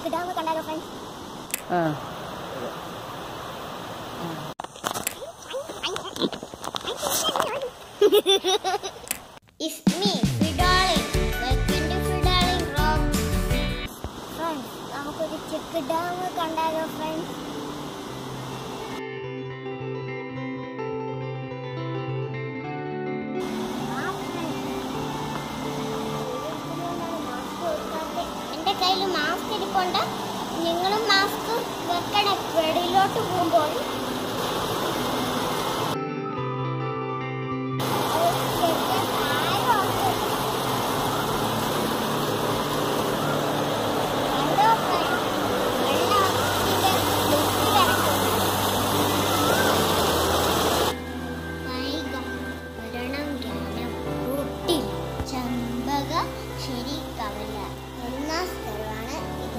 Check dam കണ്ടാലോ friends ആ It's me, Fidaling. Welcome to Fidaling Rock. Friends, നമുക്കൊരു check dam കണ്ടാലോ friends എന്റെ കയ്യിൽ മാസ്ക് ഇരിപ്പുണ്ട് നിങ്ങളും മാസ്ക് വെക്കണം വെളിയിലോട്ട് പോകുമ്പോൾ ചമ്പക ശരി കവല എന്ന സ്ഥലമാണ് ഇത്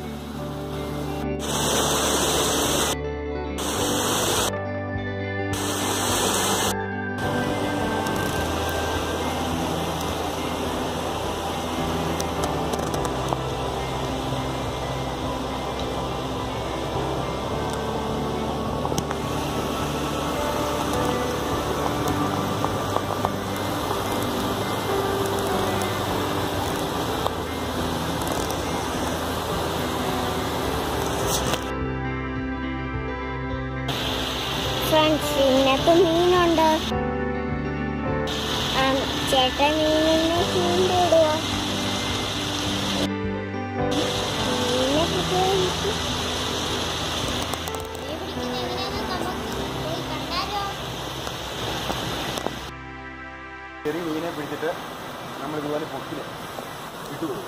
ഫ്രണ്ട്സ് ഇതിനകത്ത് മീനുണ്ട് ആ, ചേട്ടൻ മീനിനെ ചൂണ്ടിടുക മീനിനെ കിട്ടിയാൽ എനിക്ക് മീൻ പിടിക്കുന്നത് എങ്ങനെയാണെന്ന് നമുക്ക് പോയി കണ്ടാലോ ചെറിയ മീനെ പിടിച്ചിട്ട് നമ്മൾ ഇതുപോലെ പൊക്കില് ഇട്ടു കൊടുക്കും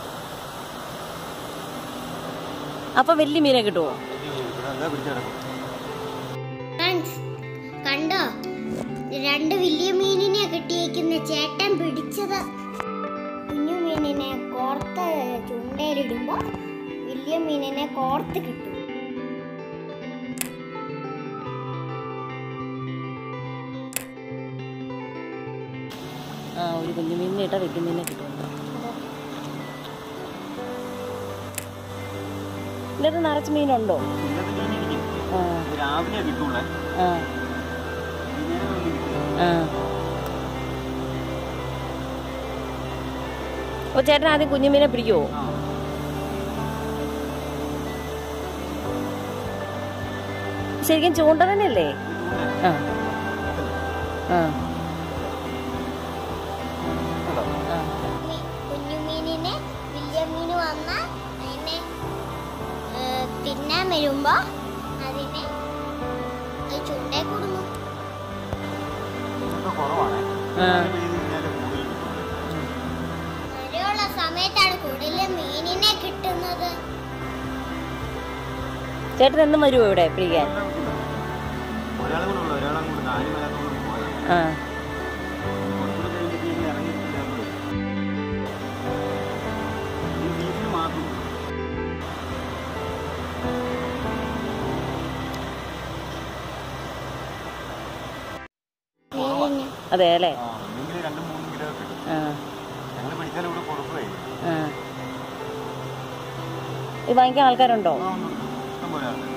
അപ്പൊ വലിയ മീനെ കിട്ടുമോ ഇവിടെ എന്താ പിടിച്ചു കിടക്കും ഫ്രണ്ട്സ് കണ്ടോ രണ്ട് വലിയ മീനിനെ കിട്ടിയേക്കുന്ന ചേട്ടൻ പിടിച്ചത് കുഞ്ഞു മീനിനെ കോർത്ത് ചുണ്ടയിലിടുമ്പോ വലിയ മീനിനെ കോർത്ത് കിട്ടും ആ ഒരു കുഞ്ഞു മീനിനെ ഇട്ടാ വലിയ മീനെ കിട്ടും ഇതിനകത്ത് നിറച്ച് മീനുണ്ടോ ഇന്നത്തെ മീൻ ഇരിക്കും ആ ഇത് രാവിലെ കിട്ടുള്ളേ ആ വൈകുന്നേരം ഒന്നും കിട്ടില്ല ആ ഓ ചേട്ടൻ ആദ്യം കുഞ്ഞുമീനെ പിടിക്കുവോ ആ ശരിക്കും ചൂണ്ട തന്നെയല്ലേ ആ ആ ഉണ്ടോ? ആ കുഞ്ഞു മീനിനെ വലിയ മീൻ വന്ന അതിനെ ഏ, തിന്നാൻ വരുമ്പോ അതിനെ അത് ചുണ്ടേ കൊടുന്നു ഇതൊക്കെ കുറവാണേ ആ. മഴ പെയ്ത് കഴിഞ്ഞാല് കൂടുതൽ കിട്ടും. മഴയുള്ള സമയത്താണ് കൂടുതൽ മീനിനെ കിട്ടുന്നത് ചേട്ടൻ എന്നും വരുമോ ഇവിടെ പിടിക്കാൻ ഒരാളും കൂടെ ഉള്ളു ഒരാളും കൂടെ കാര്യം വരാത്തോണ്ട് പോയതാണ് ആ കുറച്ചുകൂടെ കഴിയുമ്പോഴത്തേക്കും ഇറങ്ങിയിട്ടില്ല നമ്മള്. ഈ വീട്ടിൽ മാത്രം മീനിനെ അതെ അല്ലേ ആ ഒന്നെങ്കിൽ രണ്ടും മൂന്നും കിലോ കിട്ടും ആ ഞങ്ങൾ പിടിച്ചാൽ ഇവിടെ കൊടുക്കുകയെ ആ ഇത് വാങ്ങിക്കാൻ ആൾക്കാരുണ്ടോ ആ ഉണ്ട്, ഉണ്ട്. ഇഷ്ടം പോലെ ആൾക്കാര്.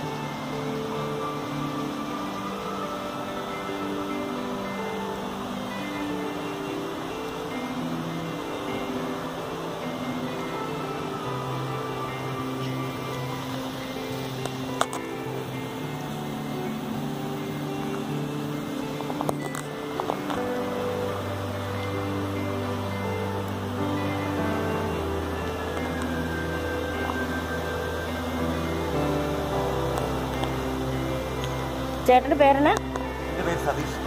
ചേട്ടന്റെ പേരെന്നാ എന്റെ പേര് സതീഷ്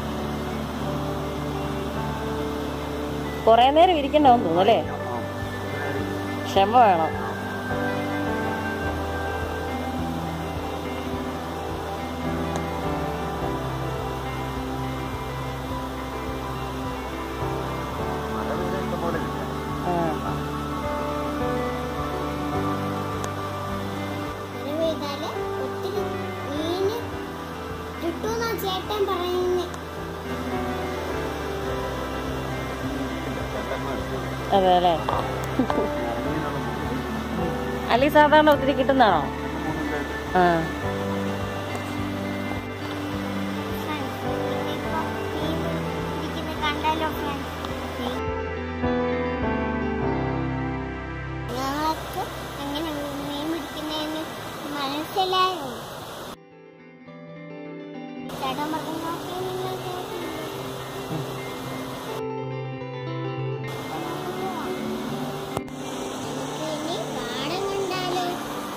കുറേ നേരം ഇരിക്കണ്ടാവും തോന്നുന്നു അല്ലേ ആ. ക്ഷമ വേണം മഴ പെയ്താൽ ഇഷ്ടം പോലെ കിട്ടും. ആ മഴ പെയ്താല് ഒത്തിരി മീന് കിട്ടുമെന്നാ ചേട്ടൻ പറയുന്നേ രണ്ടെണ്ണം എടുത്തു. അതെ അല്ലേ ഇറങ്ങിയിട്ടുള്ള മൂന്ന്. അല്ലെങ്കിൽ സാധാരണ ഒത്തിരി കിട്ടുന്നതാണോ ആ കണ്ടല്ലോ ഞങ്ങൾക്ക് എങ്ങനെ മീൻ പിടിക്കുന്നതെന്ന് മനസ്സിലായോ ചേട്ടൻ പറഞ്ഞു നോക്കി നിങ്ങൾ ഇനി പാടം കണ്ടാലോ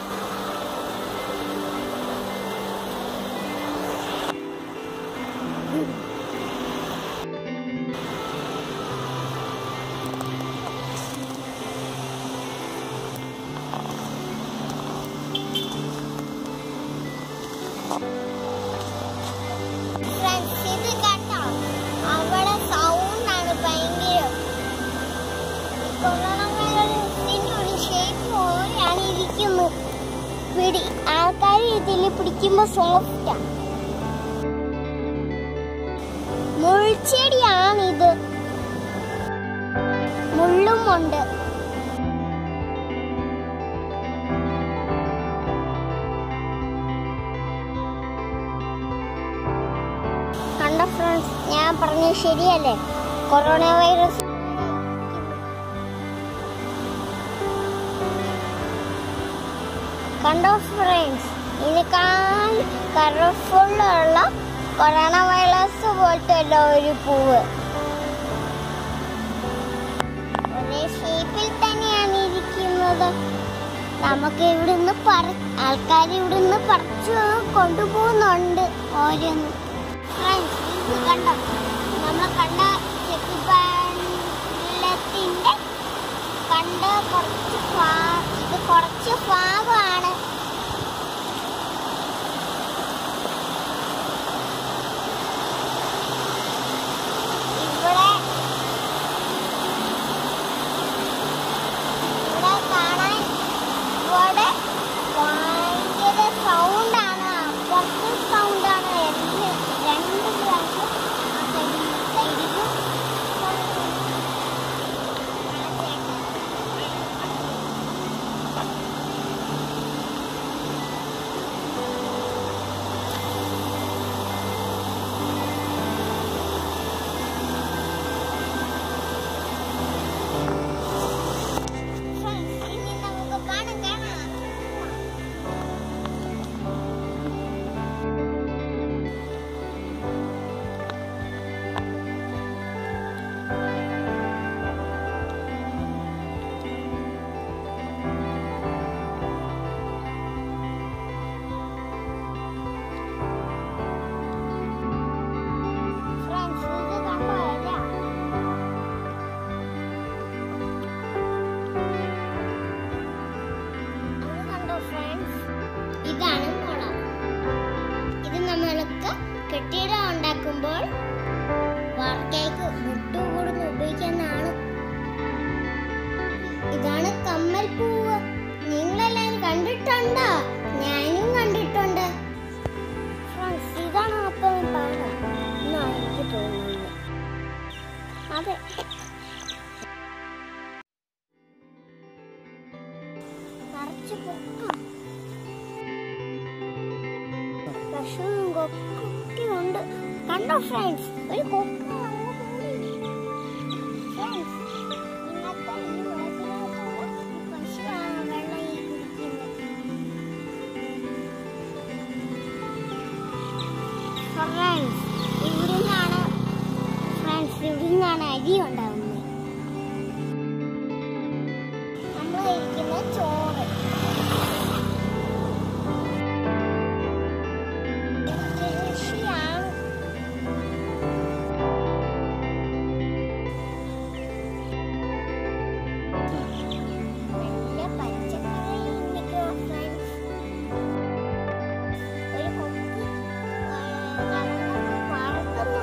ഫ്രണ്ട്സ് ഇത് കണ്ടോ അവിടെ സൗണ്ടാണ് ഭയങ്കരം കൊറോണവൈറസിന്റെ ഒരു ഷേപ്പ് പോലെയാണ് ഇരിക്കുന്നത് പിടി ആൾക്കാർ ഇതിൽ പിടിക്കുമ്പോ സോഫ്റ്റാ മുൾച്ചെടിയാണിത് മുള്ളുമുണ്ട് കണ്ട ഫ്രണ്ട്സ് ഞാൻ പറഞ്ഞത് ശരിയല്ലേ കൊറോണ വൈറസ് കണ്ടോ ഫ്രണ്ട്സ് ഇതിനേക്കാൾ കളർഫുള്ളുള്ള കൊറോണ വൈറസ് പോലത്തെ ഉള്ള ഒരു പൂവ് ഒരേ ഷേപ്പിൽ തന്നെയാണ് ഇരിക്കുന്നത് നമുക്ക് ഇവിടുന്ന് പറ ആൾക്കാർ ഇവിടുന്ന് പറിച്ചു കൊണ്ടുപോകുന്നുണ്ട് ഓരോന്ന് ഫ്രണ്ട്സ് ഇത് കണ്ടോ നമ്മൾ കണ്ട ചെക്കുപാലത്തിന്റെ കണ്ട കുറച്ച് ഭാ- ഇത് കുറച്ച് ഭാഗമാണ് ഇവിടെ ഇവിടെ കാണാൻ ഇവിടെ ഭയങ്കര സൗണ്ടാണ് അപ്പുറത്ത് സൗണ്ടാണ് രണ്ട് രണ്ട് പ്രാവശ്യം ആ സൈഡിൽ സൈഡിലും ഇനി നമുക്ക് പാടം കാണാം ഫ്രണ്ട്സ് ഇത് കണ്ടോ ഇല അത് കണ്ടോ ഫ്രണ്ട്സ് ഇതാണ് മുള ഇത് നമ്മൾക്ക് കെട്ടിടം ഉണ്ടാക്കുമ്പോൾ വാർക്കയ്ക്ക് മുട്ടുകൂടുന്ന് ഉപയോഗിക്കുന്നതാണ് ഇതാണ് കമ്മൽ പൂവ് നിങ്ങളെല്ലാവരും കണ്ടിട്ടുണ്ടോ ഞാനും കണ്ടിട്ടുണ്ട് ഫ്രണ്ട്സ് ഇതാണ് അപ്പം പാടം എന്നാണ് എനിക്ക് തോന്നുന്നത് അതെ നിറച്ച് കൊക്കും വിഷവും കൊക്കൊക്കെ ഉണ്ട് കണ്ടോ ഫ്രണ്ട്സ് ഒരു കൊക്ക് അങ്ങ് പോയി. Friends, ഇന്നത്തെ ഈ വെള്ളത്തിനകത്തുള്ള ഈ പശുവാണ് വെള്ളം ഈ കുടിക്കുന്നത്. Friends, ഇവിടുന്നാണ് ഫ്രണ്ട്സ് ഇവിടുന്നാണ് അരി ഉണ്ടാവുന്നത് നമ്മൾ കഴിക്കുന്ന ചോറ് കൃഷിയാണ് നല്ല പച്ചക്കറി നിൽക്കുക ഫ്രണ്ട്സ് ഒരു കൊക്ക് പറക്കുന്നു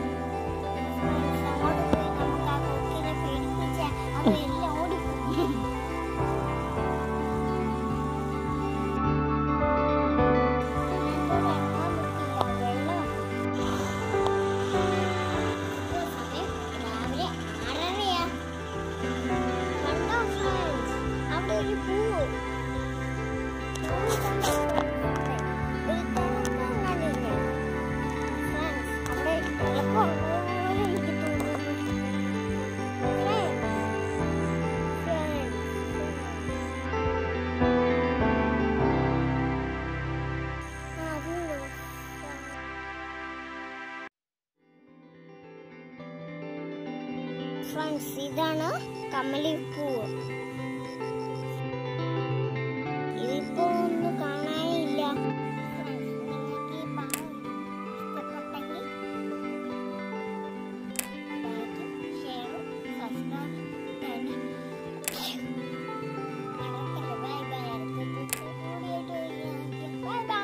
ഫ്രണ്ട്സ് അങ്ങോട്ട് പോയി നമുക്ക് ആ കൊക്കിനെ പേടിപ്പിച്ച അത് എല്ലാം ഓടിപ്പോയി ഫ്രണ്ട്സ് ഇതാണ് കമലിപ്പൂവ് ഇതിപ്പോ ഒന്നും കാണാനില്ല നിങ്ങൾക്ക് ഈ പാഠം ഇഷ്ടപ്പെട്ടെങ്കിൽ ലൈക്കും ഷെയറും സബ്സ്ക്രൈബും തന്നെ ബൈ ബൈ അടുത്ത വീഡിയോ ബൈ ബൈ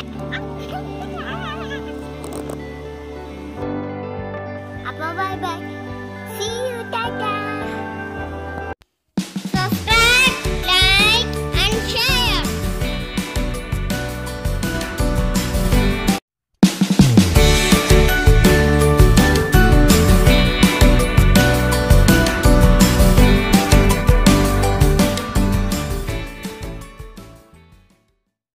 അപ്പൊ ബൈ ബൈ